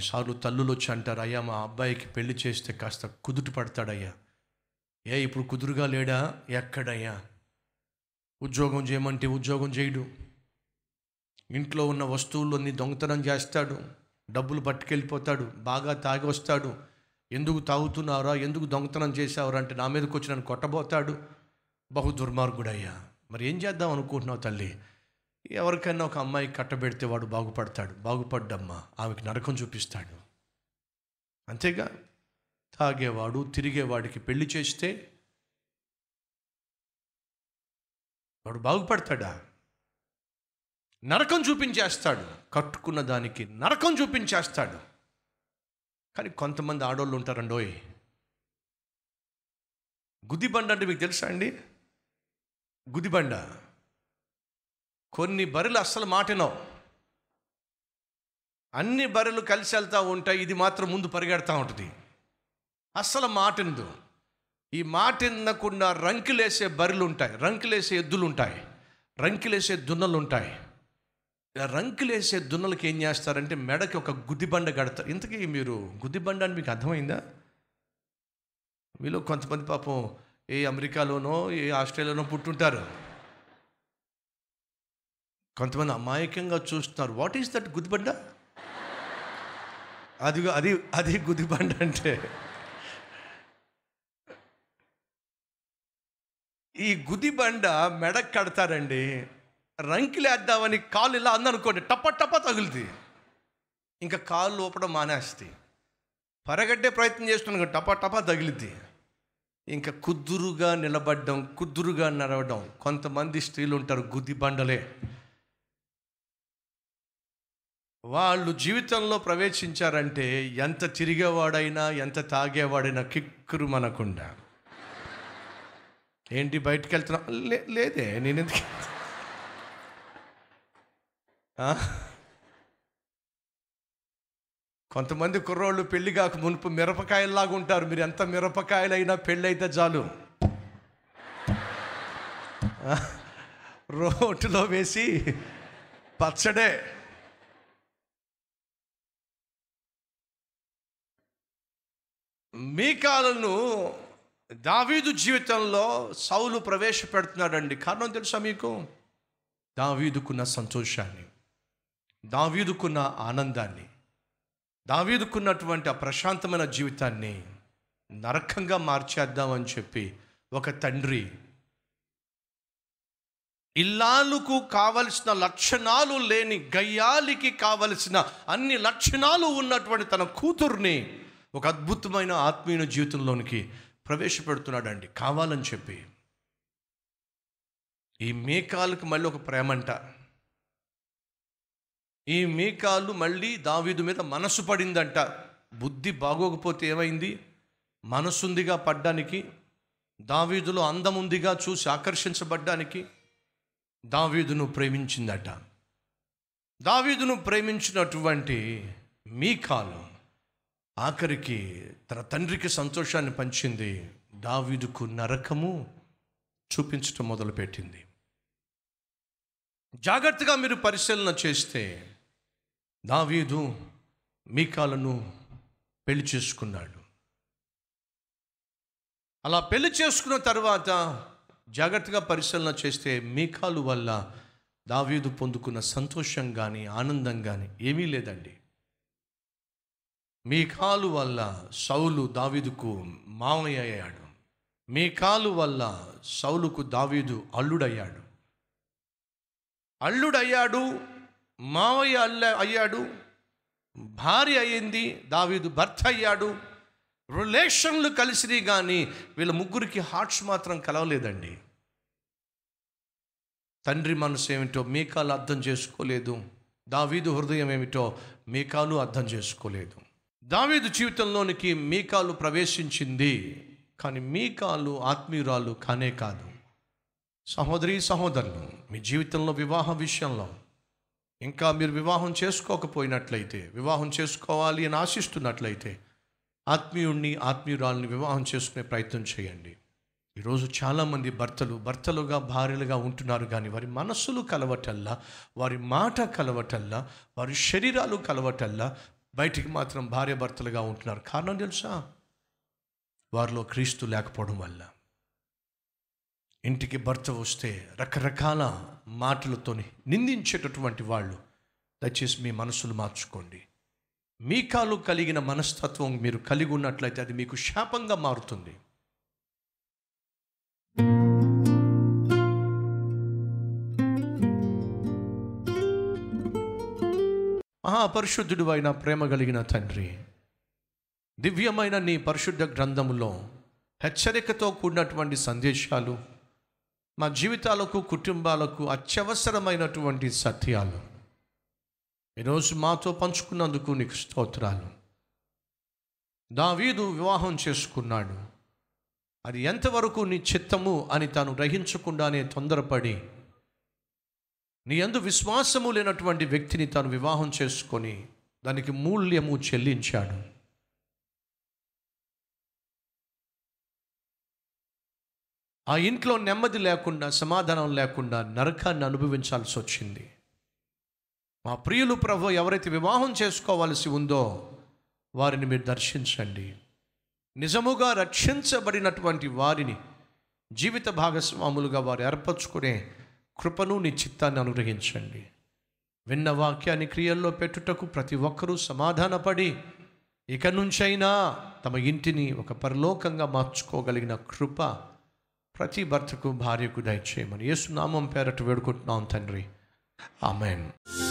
కొన్నిసార్లు తల్లులు వచ్చి అంటారు అయ్యా మా అబ్బాయికి పెళ్లి చేస్తే కాస్త కుదుట పడతాడయ్యా ఏ ఇప్పుడు కుదురుగా లేడా ఎక్కడయ్యా ఉద్యోగం చేయమంటే ఉద్యోగం చేయడు ఇంట్లో ఉన్న వస్తువులన్నీ దొంగతనం చేస్తాడు డబ్బులు పట్టుకెళ్ళిపోతాడు బాగా తాగి వస్తాడు ఎందుకు తాగుతున్నారా ఎందుకు దొంగతనం చేసావురా అంటే నా మీదకి వచ్చి నన్ను కొట్టబోతాడు బహు దుర్మార్గుడయ్యా మరి ఏం చేద్దాం అనుకుంటున్నావు తల్లి ఎవరికైనా ఒక అమ్మాయి కట్టబెడితే వాడు బాగుపడతాడు బాగుపడ్డమ్మా ఆమెకి నరకం చూపిస్తాడు అంతేగా తాగేవాడు తిరిగేవాడికి పెళ్లి చేస్తే వాడు బాగుపడతాడా నరకం చూపించేస్తాడు కట్టుకున్న దానికి నరకం చూపించేస్తాడు కానీ కొంతమంది ఆడోళ్ళు ఉంటారండోయ్ గుదిబండ అంటే మీకు తెలుసా అండి గుదిబండ కొన్ని బర్రెలు అస్సలు మాటినవు అన్ని బర్రెలు కలిసి వెళ్తూ ఉంటాయి ఇది మాత్రం ముందు పరిగెడతా ఉంటుంది అస్సలు మాటిందు ఈ మాటినకుండా రంకులేసే బర్రెలు ఉంటాయి రంకులేసే ఎద్దులు ఉంటాయి రంకులేసే దున్నలు ఉంటాయి ఆ రంకులేసే దున్నలకి ఏం చేస్తారంటే మెడకి ఒక గుదిబండ కడతారు ఇంతకీ మీరు గుదిబండ అని మీకు అర్థమైందా మీలో కొంతమంది పాపం ఏ అమెరికాలోనో ఏ ఆస్ట్రేలియాలోనో పుట్టుంటారు కొంతమంది అమాయకంగా చూస్తున్నారు వాట్ ఈస్ దట్ గుదిబండ అది అది అది గుదిబండ అంటే ఈ గుదిబండ మెడకు కడతారండి రంకిలేద్దామని కాలు ఇలా అందనుకోండి టప్ప టప్ప తగులుతుంది ఇంకా కాళ్ళు ఊపడం మానేస్తాయి పరగడ్డే ప్రయత్నం చేస్తున్నాను టపా టపా తగిలిద్ది ఇంకా కుదురుగా నిలబడ్డం కుదురుగా నడవడం కొంతమంది స్త్రీలు ఉంటారు గుద్ది బండలే వాళ్ళు జీవితంలో ప్రవేశించారంటే ఎంత తిరిగేవాడైనా ఎంత తాగేవాడైనా కిక్కురు మనకుండా ఏంటి బయటికి వెళ్తున్నా లే లేదే నేను ఎందుకు ఆ? కొంతమంది కుర్రోళ్ళు పెళ్లి కాక మునుపు మిరపకాయల్లాగా ఉంటారు మీరు ఎంత మిరపకాయలైనా పెళ్ళి అయితే చాలు ఆ? రోటిలో వేసి పచ్చడే మీకాలను దావీదు జీవితంలో సౌలు ప్రవేశపెడుతున్నాడండి కారణం తెలుసా మీకు దావీదుకున్న సంతోషాన్ని దావీదుకున్న ఆనందాన్ని దావీదుకున్నటువంటి ఆ ప్రశాంతమైన జీవితాన్ని నరకంగా మార్చేద్దామని చెప్పి ఒక తండ్రి ఇల్లాలకు కావలసిన లక్షణాలు లేని గయ్యాలికి కావలసిన అన్ని లక్షణాలు ఉన్నటువంటి తన కూతుర్ని ఒక అద్భుతమైన ఆత్మీయ జీవితంలోనికి ప్రవేశపెడుతున్నాడండి కావాలని చెప్పి ఈ మేకాలకు మళ్ళీ ఒక ప్రేమంట ఈ మేకాలు మళ్ళీ దావీదు మీద మనసు పడిందంట బుద్ధి బాగోకపోతే ఏమైంది మనసుందిగా పడ్డానికి దావీదులో అందముందిగా చూసి ఆకర్షించబడ్డానికి దావీదును ప్రేమించిందట దావీదును ప్రేమించినటువంటి మీకాలు ఆఖరికి తన తండ్రికి సంతోషాన్ని పంచింది దావీదుకు నరకము చూపించటం మొదలుపెట్టింది జాగ్రత్తగా మీరు పరిశీలన చేస్తే దావీదు మీకాలను పెళ్లి చేసుకున్నాడు అలా పెళ్లి చేసుకున్న తర్వాత జాగ్రత్తగా పరిశీలన చేస్తే మీకాలు వల్ల దావీదు పొందుకున్న సంతోషం కానీ ఆనందం కానీ ఏమీ లేదండి మీకాలు వల్ల సౌలు దావీదుకు మామయ్య అయ్యాడు మీకాలు వల్ల సౌలుకు దావీదు అల్లుడయ్యాడు అల్లుడయ్యాడు మావయ్య అల్ల అయ్యాడు భార్య అయ్యింది దావీదు భర్త అయ్యాడు రిలేషన్లు కలిసినాయి కానీ వీళ్ళ ముగ్గురికి హార్ట్స్ మాత్రం కలవలేదండి తండ్రి మనసు ఏమిటో మీకాలు అర్థం చేసుకోలేదు దావీదు హృదయం ఏమిటో మీకాలు అర్థం చేసుకోలేదు దావీదు జీవితంలోనికి మీకాలు ప్రవేశించింది కానీ మీకాలు ఆత్మీయురాలు కానే కాదు సహోదరి సహోదరులు మీ జీవితంలో వివాహ విషయంలో ఇంకా మీరు వివాహం చేసుకోకపోయినట్లయితే వివాహం చేసుకోవాలి అని ఆశిస్తున్నట్లయితే ఆత్మీయుణ్ణి ఆత్మీయురాల్ని వివాహం చేసుకునే ప్రయత్నం చేయండి ఈరోజు చాలామంది భర్తలు భర్తలుగా భార్యలుగా ఉంటున్నారు కానీ వారి మనస్సులు కలవటల్లా వారి మాట కలవటల్లా వారి శరీరాలు కలవటల్లా బయటికి మాత్రం భార్య భర్తలుగా ఉంటున్నారు కారణం తెలుసా వారిలో క్రీస్తు లేకపోవడం వల్ల ఇంటికి భర్త వస్తే రకరకాల మాటలతోని నిందించేటటువంటి వాళ్ళు దయచేసి మీ మనసులు మార్చుకోండి మీ కాలు కలిగిన మనస్తత్వం మీరు కలిగి ఉన్నట్లయితే అది మీకు శాపంగా మారుతుంది మహాపరిశుద్ధుడు అయిన ప్రేమ కలిగిన తండ్రి దివ్యమైన నీ పరిశుద్ధ గ్రంథములో హెచ్చరికతో కూడినటువంటి సందేశాలు మా జీవితాలకు కుటుంబాలకు అత్యవసరమైనటువంటి సత్యాలు ఈరోజు మాతో పంచుకున్నందుకు నీకు స్తోత్రాలు దావీదు వివాహం చేసుకున్నాడు అది ఎంతవరకు నీ చిత్తము అని తాను గ్రహించకుండానే తొందరపడి నీ అందు విశ్వాసము లేనటువంటి వ్యక్తిని తాను వివాహం చేసుకొని దానికి మూల్యము చెల్లించాడు ఆ ఇంట్లో నెమ్మది లేకుండా సమాధానం లేకుండా నరకాన్ని అనుభవించాల్సి వచ్చింది మా ప్రియులు ప్రభు ఎవరైతే వివాహం చేసుకోవాల్సి ఉందో వారిని మీరు దర్శించండి నిజముగా రక్షించబడినటువంటి వారిని జీవిత భాగస్వాములుగా వారు ఏర్పరచుకునే కృపను నీ చిత్తాన్ని అనుగ్రహించండి విన్న వాక్యాన్ని క్రియల్లో పెట్టుటకు ప్రతి ఒక్కరూ సమాధానపడి ఇక నుంచైనా తమ ఇంటిని ఒక పరలోకంగా మార్చుకోగలిగిన కృప ప్రతి భర్తకు భార్యకు దయచేయమని యేసునామం పేరట వేడుకుంటున్నాం తండ్రి ఆమెన్